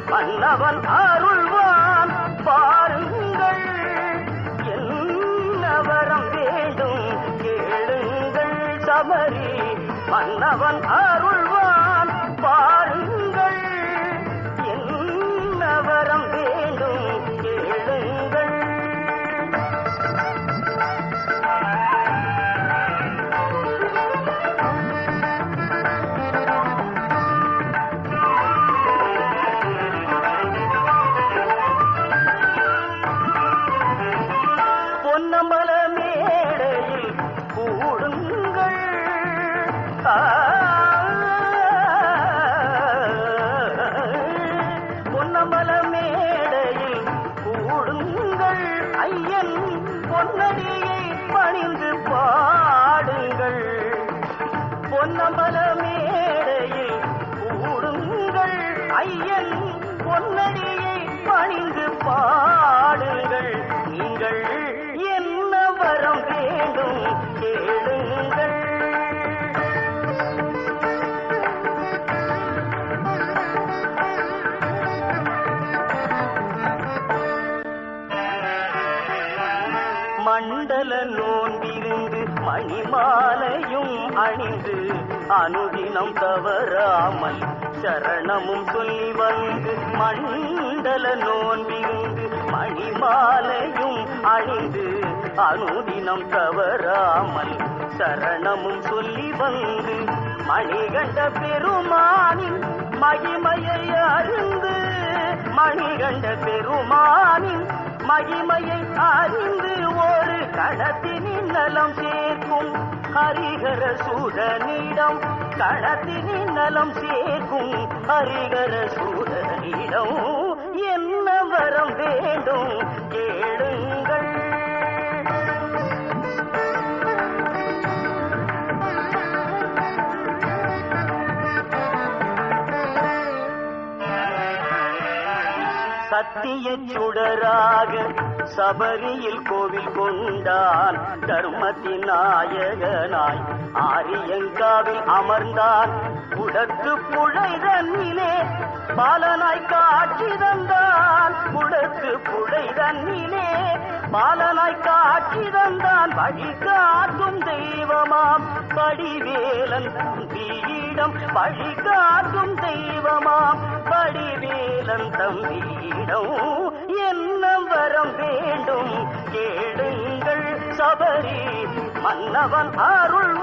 மன்னவன் அருள்வான் பாருங்கள் என்ன வரம் வேண்டும் கேளுங்கள் சபரி மன்னவன் அருள்வான் பாருங்கள் என்ன வரம் வேண்டும் கேளுங்கள் பொன்னம்பல மேடையில் கூடுங்கள் ஆ, பொன்னம்பல மேடையில் கூடுங்கள் ஐயன் பொன்னடியை பணிந்து பாடுங்கள் பொன்னம்பல மேடையில் கூடுங்கள் ஐயன் பொன்னடியை பணிந்து பாடுங்கள் நீங்கள் என்ன வரம் வேண்டும் கேளுங்கள் மண்டல நோன்பிருந்து மணிமாலையும் அணிந்து அனுதினம் தவறாமல் சரணமும் சொல்லி வந்து மண்டல நோன்பிருந்து மணிமாலையும் அணிந்து அனுதினம் தவறாமல் சரணமும் சொல்லி வந்து மணிகண்ட பெருமானின் மகிமையை அறிந்து மணிகண்ட பெருமானின் மகிமையை அறிந்து ஒரு கணத்தினின் நலம் சேர்க்கும் ஹரிகர சூதனிடம் கணத்தினின் நலம் சேர்க்கும் ஹரிகர சூதனிடம் என்ன வரம் வேண்டும் கேளுங்கள் சத்திய சுடராக சபரியில் கோவில் கொண்டான் தர்மத்தின் நாயகனாய் ஆரியங்காவில் அமர்ந்தான் குடத்து புழை தன்னிலே பாலனாய் காட்சி தந்தான் குடத்து புழை தன்னிலே பாலனாய் காட்சி தந்தான் வழி காட்டும் தெய்வமாம் படிவேலன் தம்பியிடம் வழி காட்டும் தெய்வமாம் படிவேலன் தம்பியிடம் என்ன வரம் வேண்டும் கேளுங்கள் சபரி மன்னவன் அருள்